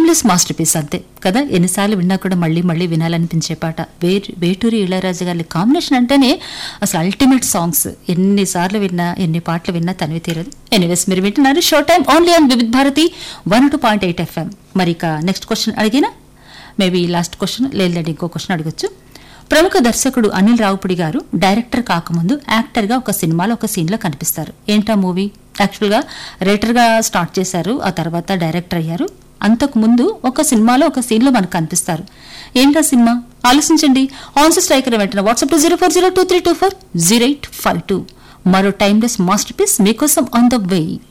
timeless master piece అంతే కదా ఎన్నిసార్లు విన్నా కూడా మళ్ళీ మళ్ళీ వినాలనిపించే పాట వే వేటూరి ఇళయరాజు గారి కాంబినేషన్ అంటేనే అసలు అల్టిమేట్ సాంగ్స్ ఎన్నిసార్లు విన్నా ఎన్ని పాటలు విన్నా తనివి తీరదు ఎనీవేస్ మీరు వింటున్నారు show time only on Vividh Bharati one two point eight FM మరి ఇక నెక్స్ట్ క్వశ్చన్ అడిగినా మేబీ లాస్ట్ క్వశ్చన్ లేదండి ఇంకో క్వశ్చన్ అడగచ్చు ప్రముఖ దర్శకుడు అనిల్ రావుపుడి గారు డైరెక్టర్ కాకముందు యాక్టర్గా ఒక సినిమాలో ఒక సీన్లో కనిపిస్తారు ఏంటా మూవీ యాక్చువల్గా రైటర్గా స్టార్ట్ చేశారు ఆ తర్వాత డైరెక్టర్ అయ్యారు అంతకు ముందు ఒక సినిమాలో ఒక సీన్లో మనకు కనిపిస్తారు ఏంటా సినిమా ఆలోచించండి ఆన్సర్ స్ట్రైకర్ వెంటనే WhatsApp two zero four zero two three two four zero eight five two మరో టైమ్లెస్ మాస్టర్ పీస్ మీకోసం ఆన్ ద వే